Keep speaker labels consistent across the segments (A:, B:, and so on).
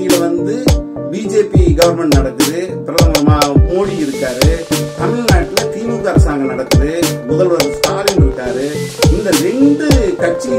A: மத்தியில வந்து BJP government நடக்குது பிரதமர் மா- மோடி இருக்காரு தமிழ்நாட்டுல திமுக அரசாங்கம் நடக்குது முதல்வர் ஸ்டாலின் இருக்காரு இந்த ரெண்டு கட்சி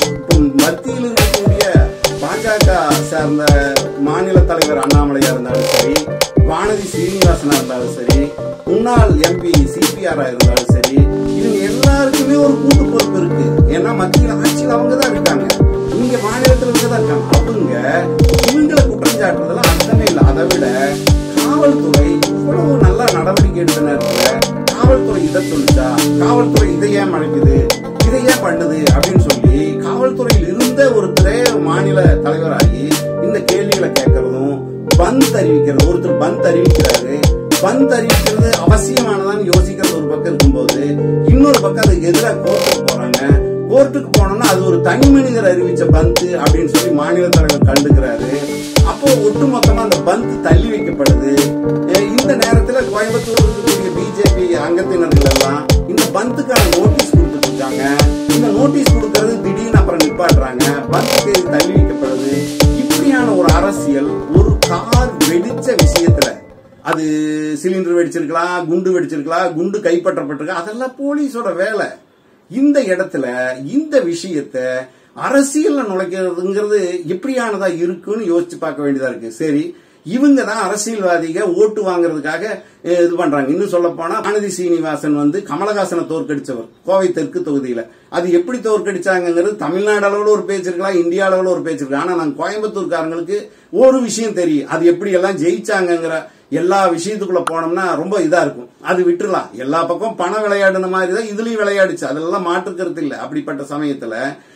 A: மத்தியில் இருக்கக்கூடிய பாஜக சார்ந்த மாநில தலைவர் அண்ணாமலையா இருந்தாலும் சரி வானதி சீனிவாசனா இருந்தாலும் சரி முன்னாள் எம்பி சிபிஆர் இருந்தாலும் சரி இவங்க எல்லாருக்குமே ஒரு கூட்டு பொறுப்பு இருக்கு ஏன்னா மத்தியில் ஆட்சியில் அவங்க தான் இருக்காங்க இங்க மாநிலத்தில் இவங்க தான் இருக்காங்க அவங்க இவங்களை குற்றம் சாட்டுறதுல அர்த்தமே இல்லை அதை விட காவல்துறை இவ்வளவு நல்லா நடவடிக்கை எடுத்த நேரத்துல காவல்துறை இதை சொல்லுச்சா காவல்துறை இதை ஏன் மறைக்குது இதை ஏன் பண்ணுது அப்படின்னு சொல்லி காவல்துறையில் இருந்த ஒருத்தரே மாநில தலைவராகி இந்த கேள்விகளை கேட்கறதும் பந்த் அறிவிக்கிறது ஒருத்தர் பந்த் அறிவிக்கிறாரு பந்த் அறிவிக்கிறது அவசியமானதான்னு யோசிக்கிறது ஒரு பக்கம் இருக்கும்போது இன்னொரு பக்கம் அதுக்கு எதிராக கோர்ட்டுக்கு போறாங்க கோர்ட்டுக்கு போனோம்னா அது ஒரு தனி மனிதர் அறிவிச்ச பந்த் அப்படின்னு சொல்லி மாநில தலைவர் கண்டுக்கிறாரு அப்போ ஒட்டுமொத்தமா அந்த பந்த் தள்ளி வைக்கப்படுது அஹ் இந்த நேரத்துல கோயம்புத்தூர் இருக்கக்கூடிய பிஜேபி அங்கத்தினர்கள் எல்லாம் இந்த பந்துக்கான நோட்டீஸ் கொடுத்துட்டு இருக்காங்க இந்த நோட்டீஸ் கொடுக்கறது திடீர்னு அப்புறம் நிப்பாட்டுறாங்க பந்த் தேதி தள்ளி வைக்கப்படுது இப்படியான ஒரு அரசியல் ஒரு கார் வெடிச்ச விஷயத்துல அது சிலிண்டர் வெடிச்சிருக்கலாம் குண்டு வெடிச்சிருக்கலாம் குண்டு கைப்பற்றப்பட்டிருக்கலாம் அதெல்லாம் போலீஸோட வேலை இந்த இடத்துல இந்த விஷயத்த அரசியல்ல நுழைக்கிறதுங்கிறது எப்படியானதா இருக்குன்னு யோசிச்சு பார்க்க வேண்டியதா இருக்கு சரி இவங்க தான் அரசியல்வாதிக ஓட்டு வாங்குறதுக்காக அஹ், இது பண்றாங்க இன்னும் சொல்ல போனா வானதி சீனிவாசன் வந்து கமலஹாசனை தோற்கடிச்சவர் கோவை தெற்கு தொகுதியில அது எப்படி தோற்கடிச்சாங்கிறது தமிழ்நாடு அளவுல ஒரு பேச்சு இருக்கலாம் இந்தியா அளவுல ஒரு பேச்சு இருக்கு ஆனா நாங்க கோயம்புத்தூர்காரங்களுக்கு ஒரு விஷயம் தெரியும் அது எப்படி எல்லாம் ஜெயிச்சாங்கங்கிற எல்லா விஷயத்துக்குள்ள போனோம்னா ரொம்ப இதா இருக்கும் அது விட்டுறலாம் எல்லா பக்கம் பணம் விளையாடுன மாதிரி தான் இதுலயும் விளையாடுச்சு அதெல்லாம் மாற்றுக்கிறது இல்லை அப்படிப்பட்ட சமயத்துல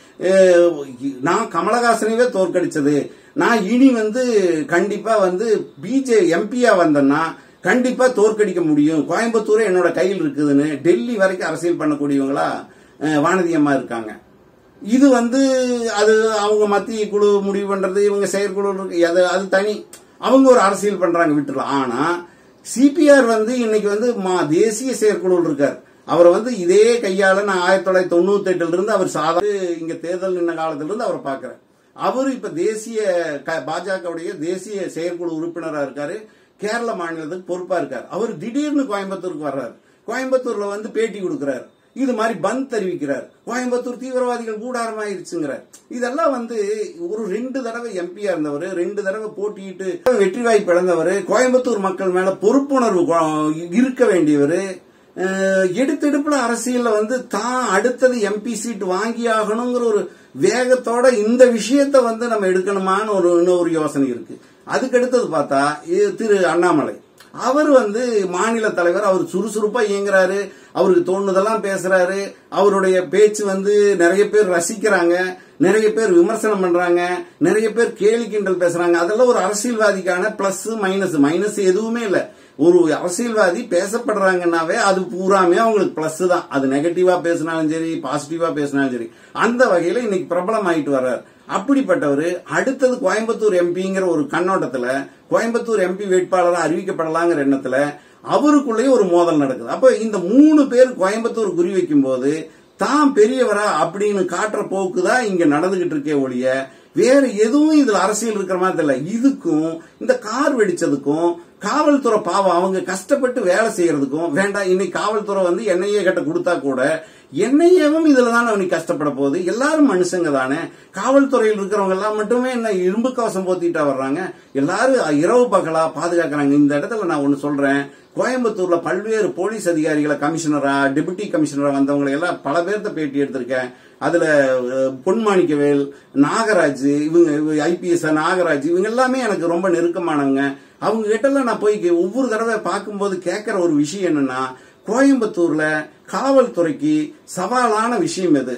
A: அஹ், நான் கமலஹாசனையே தோற்கடிச்சது நான் இனி வந்து கண்டிப்பா வந்து பிஜே எம்பியா வந்தேன்னா கண்டிப்பா தோற்கடிக்க முடியும் கோயம்புத்தூரே என்னோட கையில் இருக்குதுன்னு டெல்லி வரைக்கும் அரசியல் பண்ணக்கூடியவங்களா அஹ், வானதி அம்மா இருக்காங்க இது வந்து அது அவங்க மத்திய குழு முடிவு பண்றது இவங்க செயற்குழு இருக்கு அது அது தனி அவங்க ஒரு அரசியல் பண்றாங்க விட்டுறலாம் ஆனா சிபிஆர் வந்து இன்னைக்கு வந்து மா- தேசிய செயற்குழு இருக்கார் அவரை வந்து இதே கையால நான் ஆயிரத்தி தொள்ளாயிரத்தி தொண்ணூத்தி எட்டுல இருந்து அவர் சாதாரண இங்க தேர்தல் நின்ன காலத்துல இருந்து அவரை பாக்குறேன் அவர் இப்ப தேசிய க- பாஜகவுடைய தேசிய செயற்குழு உறுப்பினரா இருக்காரு கேரள மாநிலத்துக்கு பொறுப்பா இருக்காரு அவர் திடீர்னு கோயம்புத்தூருக்கு வர்றாரு கோயம்புத்தூர்ல வந்து பேட்டி கொடுக்கிறார் இது மாதிரி பந்த் அறிவிக்கிறார் கோயம்புத்தூர் தீவிரவாதிகள் கூடாரமாயிருச்சுங்கிறார் இதெல்லாம் வந்து ஒரு ரெண்டு தடவை எம்பியா இருந்தவர் ரெண்டு தடவை போட்டியிட்டு வெற்றி வாய்ப்பு இழந்தவர் கோயம்புத்தூர் மக்கள் மேல பொறுப்புணர்வு கொ- இருக்க வேண்டியவர் எடுத்தெடுப்புல அரசியல்ல வந்து தான் அடுத்தது எம்பி சீட் வாங்கி ஆகணுங்கிற ஒரு வேகத்தோட இந்த விஷயத்த வந்து நம்ம எடுக்கணுமான்னு ஒரு இன்னொரு யோசனை இருக்கு அதுக்கு அடுத்தது பார்த்தா இது திரு அண்ணாமலை அவர் வந்து மாநில தலைவர் அவர் சுறுசுறுப்பா இயங்குறாரு அவருக்கு தோணுதெல்லாம் பேசுறாரு அவருடைய பேச்சு வந்து நிறைய பேர் ரசிக்கிறாங்க நிறைய பேர் விமர்சனம் பண்றாங்க நிறைய பேர் கேலி கிண்டல் பேசுறாங்க அதெல்லாம் ஒரு அரசியல்வாதிக்கான பிளஸ் மைனஸ் மைனஸ் எதுவுமே இல்ல ஒரு அரசியல்வாதி பேசப்படுறாங்கன்னாவே அது பூராமே அவங்களுக்கு பிளஸ் தான் அது நெகட்டிவா பேசினாலும் சரி பாசிட்டிவா பேசினாலும் சரி அந்த வகையில இன்னைக்கு பிரபலம் ஆயிட்டு வர்றார் அப்படிப்பட்டவர் அடுத்தது கோயம்புத்தூர் எம்பிங்கிற ஒரு கண்ணோட்டத்துல கோயம்புத்தூர் எம்பி வேட்பாளராக அறிவிக்கப்படலாங்கிற எண்ணத்துல அவருக்குள்ளேயே ஒரு மோதல் நடக்குது அப்ப இந்த மூணு பேர் கோயம்புத்தூர் குறி வைக்கும் போது தான் பெரியவரா அப்படின்னு காட்டுற போக்கு தான் இங்க நடந்துகிட்டு இருக்கே ஒழிய வேற எதுவும் இதுல அரசியல் இருக்கிற மாதிரி தெரியல இதுக்கும் இந்த கார் வெடிச்சதுக்கும் காவல்துறை பாவம் அவங்க கஷ்டப்பட்டு வேலை செய்யறதுக்கும் வேண்டாம் இன்னைக்கு காவல்துறை வந்து என்ஐஏ கிட்ட கொடுத்தா கூட என்ஐஏவும் இதுல தான் அவனுக்கு கஷ்டப்பட போகுது எல்லாரும் மனுஷங்க தானே காவல்துறையில் இருக்கிறவங்க எல்லாம் மட்டுமே என்ன இரும்பு கவசம் போத்திட்டா வர்றாங்க எல்லாரும் இரவு பகலா பாதுகாக்கிறாங்க இந்த இடத்துல நான் ஒன்னு சொல்றேன் கோயம்புத்தூர்ல பல்வேறு போலீஸ் அதிகாரிகளை கமிஷனரா டெபுட்டி கமிஷனரா வந்தவங்களை எல்லாம் பல பேர்த்த பேட்டி எடுத்திருக்கேன் அதுல அஹ், பொன்மாணிக்கவேல் நாகராஜ் இவங்க ஐபிஎஸ் நாகராஜ் இவங்க எல்லாமே எனக்கு ரொம்ப நெருக்கமானவங்க அவங்க கிட்ட எல்லாம் நான் போய் கே- ஒவ்வொரு தடவை பார்க்கும்போது கேட்கிற ஒரு விஷயம் என்னன்னா கோயம்புத்தூர்ல காவல்துறைக்கு சவாலான விஷயம் எது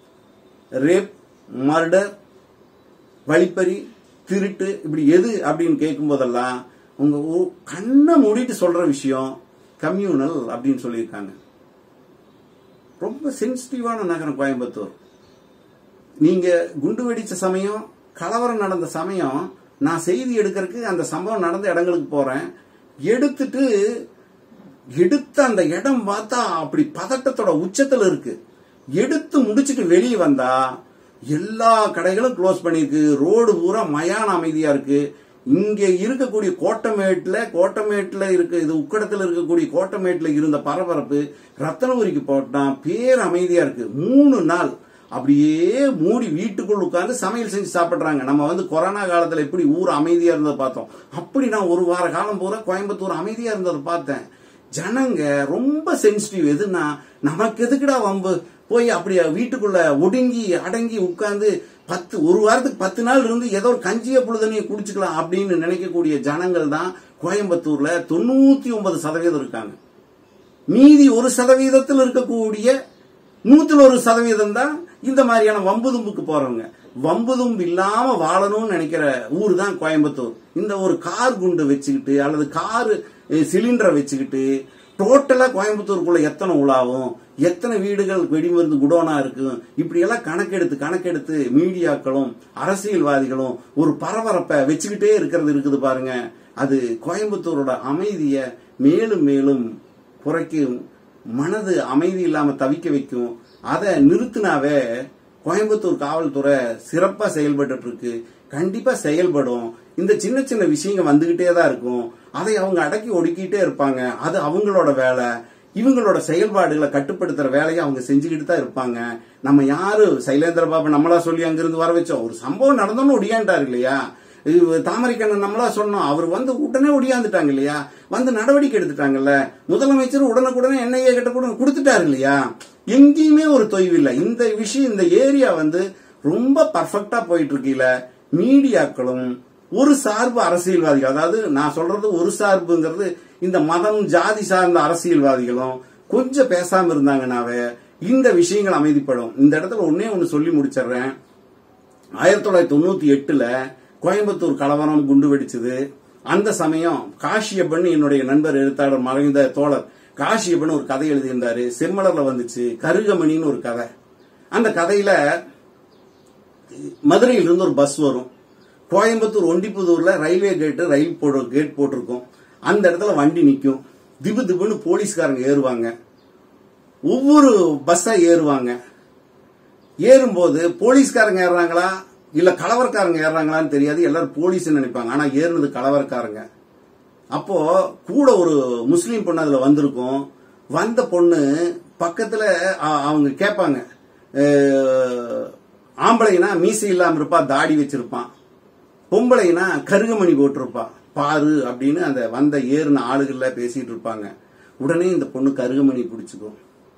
A: ரேப் மர்டர் வழிப்பறி திருட்டு இப்படி எது அப்படின்னு கேட்கும்போதெல்லாம் உங்க ஊ- கண்ணை மூடிட்டு சொல்ற விஷயம் கம்யூனல் அப்படின்னு சொல்லியிருக்காங்க ரொம்ப சென்சிட்டிவான நகரம் கோயம்புத்தூர் நீங்க குண்டு வெடிச்ச சமயம் கலவரம் நடந்த சமயம் நான் செய்தி எடுக்கிறதுக்கு அந்த சம்பவம் நடந்த இடங்களுக்கு போறேன் எடுத்துட்டு எடுத்த அந்த இடம் பார்த்தா அப்படி பதட்டத்தோட உச்சத்துல இருக்கு எடுத்து முடிச்சிட்டு வெளியே வந்தா எல்லா கடைகளும் க்ளோஸ் பண்ணிருக்கு ரோடு பூரா மயான அமைதியா இருக்கு இங்க இருக்கக்கூடிய கோட்டமேட்டுல கோட்டமேட்டுல இருக்க இது உக்கடத்துல இருக்கக்கூடிய கோட்டமேட்டுல இருந்த பரபரப்பு ரத்தனபுரிக்கு போட்டான் பேர் அமைதியா இருக்கு மூணு நாள் அப்படியே மூடி வீட்டுக்குள் உட்கார்ந்து சமையல் செஞ்சு சாப்பிடுறாங்க நம்ம வந்து கொரோனா காலத்துல எப்படி ஊர் அமைதியா இருந்ததை பார்த்தோம் அப்படி நான் ஒரு வார காலம் பூரா கோயம்புத்தூர் அமைதியா இருந்ததை பார்த்தேன் ஜனங்க ரொம்ப சென்சிட்டிவ் எதுனா நமக்கு எதுக்குடா வம்பு போய் அப்படி வீட்டுக்குள்ள ஒடுங்கி அடங்கி உட்கார்ந்து பத்து ஒரு வாரத்துக்கு பத்து நாள் இருந்து ஏதோ ஒரு கஞ்சிய புழுதனையை குடிச்சுக்கலாம் அப்படின்னு நினைக்கக்கூடிய ஜனங்கள் தான் கோயம்புத்தூர்ல தொண்ணூத்தி ஒன்பது சதவீதம் இருக்காங்க மீதி ஒரு சதவீதத்தில் இருக்கக்கூடிய நூத்துல ஒரு சதவீதம் தான் இந்த மாதிரியான வம்பு தும்புக்கு போறவங்க வம்பு தும்பு இல்லாம வாழணும்னு நினைக்கிற ஊர் தான் கோயம்புத்தூர் இந்த ஒரு கார் குண்டு வச்சுக்கிட்டு அல்லது கார் சிலிண்டரை வச்சுக்கிட்டு டோட்டலா கோயம்புத்தூருக்குள்ள எத்தனை உலாவும் எத்தனை வீடுகள் வெடிமருந்து குடோனா இருக்கு இப்படி எல்லாம் கணக்கெடுத்து கணக்கெடுத்து மீடியாக்களும் அரசியல்வாதிகளும் ஒரு பரபரப்பை வச்சுக்கிட்டே இருக்கிறது இருக்குது பாருங்க அது கோயம்புத்தூரோட அமைதிய மேலும் மேலும் குறைக்கும் மனது அமைதி இல்லாம தவிக்க வைக்கும் அதை நிறுத்தினாவே கோயம்புத்தூர் காவல்துறை சிறப்பா செயல்பட்டு இருக்கு கண்டிப்பா செயல்படும் இந்த சின்ன சின்ன விஷயங்கள் வந்துகிட்டே தான் இருக்கும் அதை அவங்க அடக்கி ஒடுக்கிட்டே இருப்பாங்க அது அவங்களோட வேலை இவங்களோட செயல்பாடுகளை கட்டுப்படுத்துற வேலையை அவங்க செஞ்சுக்கிட்டு தான் இருப்பாங்க நம்ம யாரு சைலேந்திர பாபு நம்மளா சொல்லி அங்கிருந்து வர வச்சோம் ஒரு சம்பவம் நடந்தோன்னு ஒடியாண்டாரு இல்லையா இது தாமரைக்கண்ணன் நம்மளா சொன்னோம் அவர் வந்து உடனே ஒடியாந்துட்டாங்க இல்லையா வந்து நடவடிக்கை எடுத்துட்டாங்கல்ல முதலமைச்சர் உடனுக்குடனே என்ஐஏ கிட்ட கூட கொடுத்துட்டாரு இல்லையா எங்கேயுமே ஒரு தொய்வு இல்லை இந்த விஷயம் இந்த ஏரியா வந்து ரொம்ப பர்ஃபெக்டா போயிட்டு இருக்கீல மீடியாக்களும் ஒரு சார்பு அரசியல்வாதிகள் அதாவது நான் சொல்றது ஒரு சார்புங்கிறது இந்த மதம் ஜாதி சார்ந்த அரசியல்வாதிகளும் கொஞ்சம் பேசாம இருந்தாங்கனாவே இந்த விஷயங்கள் அமைதிப்படும் இந்த இடத்துல ஒன்னே ஒன்னு சொல்லி முடிச்சிடுறேன் ஆயிரத்தி தொள்ளாயிரத்தி தொண்ணூத்தி எட்டுல கோயம்புத்தூர் கலவரம் குண்டு வெடிச்சது அந்த சமயம் காஷியப்பன் என்னுடைய நண்பர் எழுத்தாளர் மறைந்த தோழர் காஷியப்பன் ஒரு கதை எழுதியிருந்தாரு செம்மலர்ல வந்துச்சு கருகமணின்னு ஒரு கதை அந்த கதையில மதுரையில இருந்து ஒரு பஸ் வரும் கோயம்புத்தூர் ஒண்டிப்புதூர்ல ரயில்வே கேட்டு ரயில் போடு கேட் போட்டிருக்கும் அந்த இடத்துல வண்டி நிற்கும் திபு திபுன்னு போலீஸ்காரங்க ஏறுவாங்க ஒவ்வொரு பஸ்ஸா ஏறுவாங்க ஏறும்போது போலீஸ்காரங்க ஏறுறாங்களா இல்ல கலவரக்காரங்க ஏறுறாங்களான்னு தெரியாது எல்லாரும் போலீஸ் நினைப்பாங்க ஆனா ஏறுனது கலவரக்காரங்க அப்போ கூட ஒரு முஸ்லீம் பொண்ணு அதுல வந்திருக்கும் வந்த பொண்ணு பக்கத்துல அ- அவங்க கேட்பாங்க அஹ், ஆம்பளைனா மீசை இல்லாம இருப்பா தாடி வச்சிருப்பான் பொம்பளைனா கருகமணி போட்டிருப்பா பாரு அப்படின்னு அந்த வந்த ஏறுன ஆளுகள்ல பேசிட்டு இருப்பாங்க உடனே இந்த பொண்ணு கருகமணி பிடிச்சுக்கும்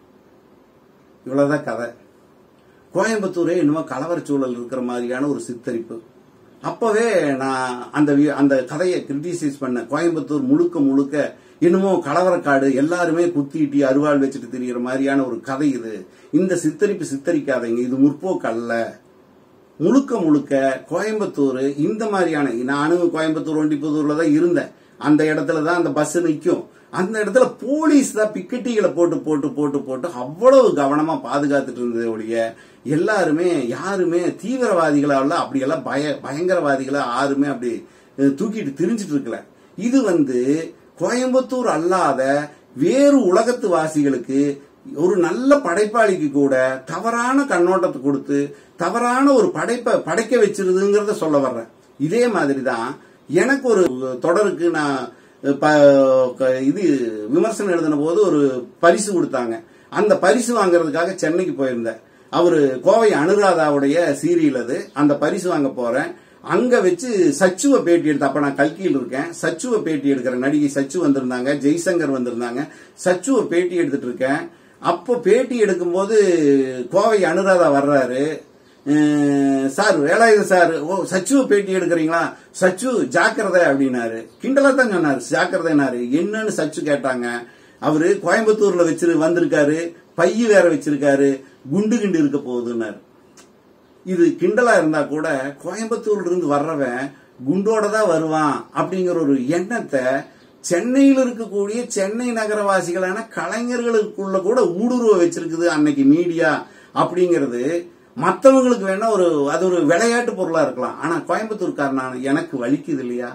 A: இவ்வளவுதான் கதை கோயம்புத்தூரே என்னமோ கலவர சூழல் இருக்கிற மாதிரியான ஒரு சித்தரிப்பு அப்பவே நான் அந்த வி- அந்த கதையை கிரிட்டிசைஸ் பண்ண கோயம்புத்தூர் முழுக்க முழுக்க என்னமோ கலவரக்காடு எல்லாருமே குத்திட்டி அருவாள் வச்சுட்டு திரிகிற மாதிரியான ஒரு கதை இது இந்த சித்தரிப்பு சித்தரிக்காதீங்க இது முற்போக்கு அல்ல முழுக்க முழுக்க கோயம்புத்தூர் இந்த மாதிரியான நானும் கோயம்புத்தூர் ஒண்டிப்புதூர்ல தான் இருந்தேன் அந்த இடத்துல தான் அந்த பஸ் நிற்கும் அந்த இடத்துல போலீஸ் தான் பிக்கெட்டிகளை போட்டு போட்டு போட்டு போட்டு அவ்வளவு கவனமா பாதுகாத்துட்டு இருந்தது ஒழிய எல்லாருமே யாருமே தீவிரவாதிகளால அப்படியெல்லாம் பய பயங்கரவாதிகளா யாருமே அப்படி அஹ், தூக்கிட்டு திரிஞ்சிட்டு இருக்கல இது வந்து கோயம்புத்தூர் அல்லாத வேறு உலகத்து வாசிகளுக்கு ஒரு நல்ல படைப்பாளிக்கு கூட தவறான கண்ணோட்டத்தை கொடுத்து தவறான ஒரு படைப்பை படைக்க வச்சிருதுங்கிறத சொல்ல வர்றேன் இதே மாதிரி தான் எனக்கு ஒரு தொடருக்கு நான் ப- க- இது விமர்சனம் எழுதின போது ஒரு பரிசு கொடுத்தாங்க அந்த பரிசு வாங்குறதுக்காக சென்னைக்கு போயிருந்தேன் அவரு கோவை அனுராதாவுடைய சீரியல் அது அந்த பரிசு வாங்க போறேன் அங்க வச்சு சச்சுவ பேட்டி எடுத்த அப்ப நான் கல்கியில் இருக்கேன் சச்சுவ பேட்டி எடுக்கிற நடிகை சச்சு வந்திருந்தாங்க ஜெய்சங்கர் வந்திருந்தாங்க சச்சுவ பேட்டி எடுத்துட்டு இருக்கேன் அப்போ பேட்டி எடுக்கும்போது கோவை அனுராதா வர்றாரு அஹ், சார் வேலாயுத சார் ஓ சச்சுவ பேட்டி எடுக்கிறீங்களா சச்சு ஜாக்கிரதை அப்படின்னாரு கிண்டலா தான் சொன்னாரு ஜாக்கிரதைனாரு என்னன்னு சச்சு கேட்டாங்க அவரு கோயம்புத்தூர்ல வச்சிரு வந்திருக்காரு பைய வேற வச்சிருக்காரு குண்டு கிண்டு இருக்க போகுதுன்னாரு இது கிண்டலா இருந்தா கூட கோயம்புத்தூர்ல இருந்து வர்றவன் குண்டோட தான் வருவான் அப்படிங்கிற ஒரு எண்ணத்தை சென்னையில் இருக்கக்கூடிய சென்னை நகரவாசிகளான கலைஞர்களுக்குள்ள கூட ஊடுருவ வச்சிருக்குது அன்னைக்கு மீடியா அப்படிங்கிறது மத்தவங்களுக்கு வேணா ஒரு அது ஒரு விளையாட்டு பொருளா இருக்கலாம் ஆனா கோயம்புத்தூர்காரனான எனக்கு வலிக்குது இல்லையா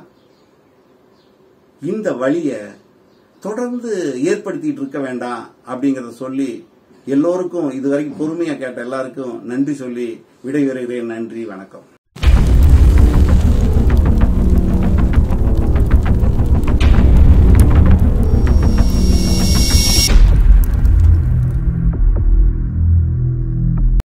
A: இந்த வழிய தொடர்ந்து ஏற்படுத்திட்டு இருக்க வேண்டாம் அப்படிங்கறத சொல்லி எல்லோருக்கும் இதுவரைக்கும் பொறுமையா கேட்ட எல்லாருக்கும் நன்றி சொல்லி விடைபெறுகிறேன் நன்றி வணக்கம்